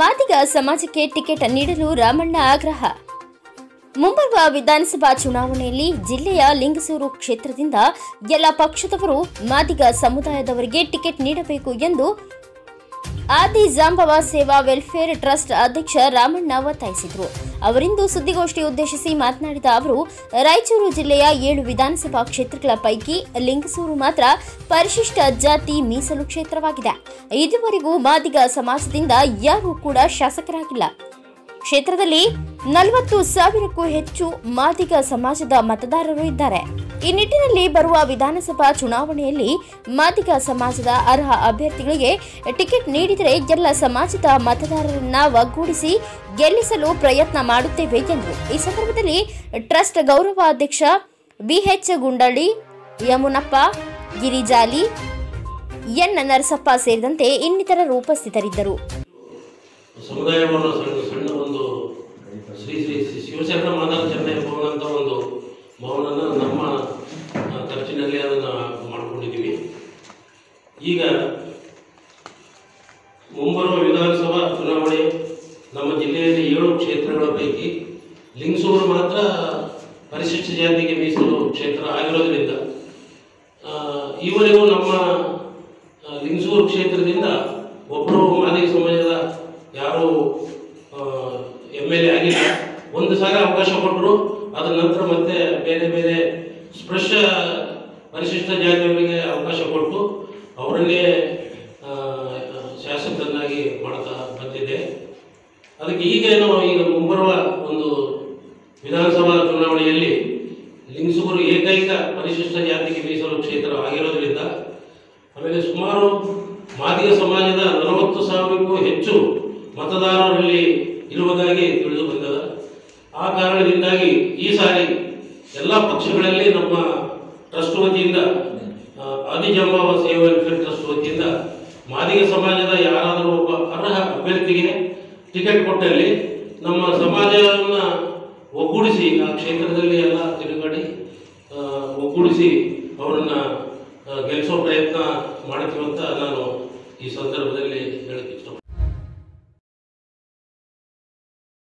ಮಾದಿಗ ಸಮಾಜಕ್ಕೆ ಟಿಕೆಟ್ ನೀಡಲು ರಾಮಣ್ಣ ಆಗ್ರಹ ಮುಂಬರುವ ವಿಧಾನಸಭಾ ಚುನಾವಣೆಯಲ್ಲಿ ಜಿಲ್ಲೆಯ ಲಿಂಗಸೂರು ಕ್ಷೇತ್ರದಿಂದ ಎಲ್ಲ ಪಕ್ಷದವರು ಮಾದಿಗ ಸಮುದಾಯದವರಿಗೆ ಟಿಕೆಟ್ ನೀಡಬೇಕು ಎಂದು ಆದಿ ಜಾಂಬವ ಸೇವಾ ವೆಲ್ಫೇರ್ ಟ್ರಸ್ಟ್ ಅಧ್ಯಕ್ಷ ರಾಮಣ್ಣ ಒತ್ತಾಯಿಸಿದರು ಅವರಿಂದು ಸುದ್ದಿಗೋಷ್ಠಿ ಉದ್ದೇಶಿಸಿ ಮಾತನಾಡಿದ ಅವರು ರಾಯಚೂರು ಜಿಲ್ಲೆಯ ಏಳು ವಿಧಾನಸಭಾ ಕ್ಷೇತ್ರಗಳ ಪೈಕಿ ಲಿಂಗಸೂರು ಮಾತ್ರ ಪರಿಶಿಷ್ಟ ಜಾತಿ ಮೀಸಲು ಕ್ಷೇತ್ರವಾಗಿದೆ ಇದುವರೆಗೂ ಮಾದಿಗ ಸಮಾಜದಿಂದ ಯಾರೂ ಕೂಡ ಶಾಸಕರಾಗಿಲ್ಲ ಕ್ಷೇತ್ರದಲ್ಲಿ ನಲವತ್ತು ಸಾವಿರಕ್ಕೂ ಹೆಚ್ಚು ಮಾದಿಗ ಸಮಾಜದ ಮತದಾರರು ಇದ್ದಾರೆ ಈ ನಿಟ್ಟಿನಲ್ಲಿ ಬರುವ ವಿಧಾನಸಭಾ ಚುನಾವಣೆಯಲ್ಲಿ ಮಾದಿಗ ಸಮಾಜದ ಅರ್ಹ ಅಭ್ಯರ್ಥಿಗಳಿಗೆ ಟಿಕೆಟ್ ನೀಡಿದರೆ ಎಲ್ಲ ಸಮಾಜದ ಮತದಾರರನ್ನ ಒಗ್ಗೂಡಿಸಿ ಗೆಲ್ಲಿಸಲು ಪ್ರಯತ್ನ ಮಾಡುತ್ತೇವೆ ಎಂದರು ಈ ಸಂದರ್ಭದಲ್ಲಿ ಟ್ರಸ್ಟ್ ಗೌರವಾಧ್ಯಕ್ಷ ಬಿಎಚ್ ಗುಂಡಳ್ಳಿ ಯಮುನಪ್ಪ ಗಿರಿಜಾಲಿ ಎನ್ ನರಸಪ್ಪ ಸೇರಿದಂತೆ ಇನ್ನಿತರರು ಉಪಸ್ಥಿತರಿದ್ದರು ಸಮುದಾಯವನ್ನು ಸಣ್ಣ ಸಣ್ಣ ಒಂದು ಶ್ರೀ ಶ್ರೀ ಶ್ರೀ ಶಿವಶರಣ ಮಾದಾರ ಚೆನ್ನೈ ಭವನ ಅಂತ ಒಂದು ಭವನನ ನಮ್ಮ ಆ, ಖರ್ಚಿನಲ್ಲಿ ಅದನ್ನು ಮಾಡ್ಕೊಂಡಿದ್ದೀವಿ ಈಗ ಮುಂಬರುವ ವಿಧಾನಸಭಾ ಚುನಾವಣೆ ನಮ್ಮ ಜಿಲ್ಲೆಯಲ್ಲಿ ಏಳು ಕ್ಷೇತ್ರಗಳ ಪೈಕಿ ಲಿಂಗಸೂರು ಮಾತ್ರ ಪರಿಶಿಷ್ಟ ಜಾತಿಗೆ ಮೀಸಲು ಕ್ಷೇತ್ರ ಆಗಿರೋದ್ರಿಂದ ಆ, ಈವರೆಗೂ ನಮ್ಮ ಆ, ಲಿಂಗಸೂರು ಕ್ಷೇತ್ರದಿಂದ ಒಬ್ಬರು ಮಾದಿಗ ಸಮಾಜದ ಯಾರು ಎಮ್ ಎಲ್ ಎ ಆಗಿಲ್ಲ ಒಂದು ಸಾರಿ ಅವಕಾಶ ಕೊಟ್ಟರು ಅದರ ನಂತರ ಮತ್ತೆ ಬೇರೆ ಬೇರೆ ಸ್ಪೃಶ ಪರಿಶಿಷ್ಟ ಜಾತಿಯವರಿಗೆ ಅವಕಾಶ ಕೊಟ್ಟು ಅವರನ್ನೇ ಆ, ಶಾಸಕರನ್ನಾಗಿ ಮಾಡ್ತಾ ಬಂದಿದೆ ಅದಕ್ಕೆ ಈಗ ನಾವು ಈಗ ಮುಂಬರುವ ಒಂದು ವಿಧಾನಸಭಾ ಚುನಾವಣೆಯಲ್ಲಿ ಲಿಂಗಸೂರು ಏಕೈಕ ಪರಿಶಿಷ್ಟ ಜಾತಿಗೆ ಮೀಸಲು ಕ್ಷೇತ್ರ ಆಗಿರೋದ್ರಿಂದ ಆಮೇಲೆ ಸುಮಾರು ಮಾದಿಗ ಸಮಾಜದ ನಲವತ್ತು ಸಾವಿರಕ್ಕೂ ಹೆಚ್ಚು ಮತದಾರರಲ್ಲಿ ಇರುವುದಾಗಿ ತಿಳಿದು ಬಂದದ ಆ ಕಾರಣದಿಂದಾಗಿ ಈ ಸಾರಿ ಎಲ್ಲ ಪಕ್ಷಗಳಲ್ಲಿ ನಮ್ಮ ಟ್ರಸ್ಟ್ ವತಿಯಿಂದ ಆ, ಆದಿಜಾಂಬವ ಸೇವಾ ವೆಲ್ಫೇರ್ ಟ್ರಸ್ಟ್ ವತಿಯಿಂದ ಮಾದಿಗ ಸಮಾಜದ ಯಾರಾದರೂ ಒಬ್ಬ ಅರ್ಹ ಅಭ್ಯರ್ಥಿಗೆ ಟಿಕೆಟ್ ಕೊಟ್ಟಲ್ಲಿ ನಮ್ಮ ಸಮಾಜವನ್ನು ಒಗ್ಗೂಡಿಸಿ ಆ ಕ್ಷೇತ್ರದಲ್ಲಿ ಎಲ್ಲ ತಿರುಗಾಡಿ ಆ, ಒಗ್ಗೂಡಿಸಿ ಅವರನ್ನು ಗೆಲ್ಲಿಸೋ ಪ್ರಯತ್ನ ಮಾಡ್ತೀವಿ ಅಂತ ನಾನು ಈ ಸಂದರ್ಭ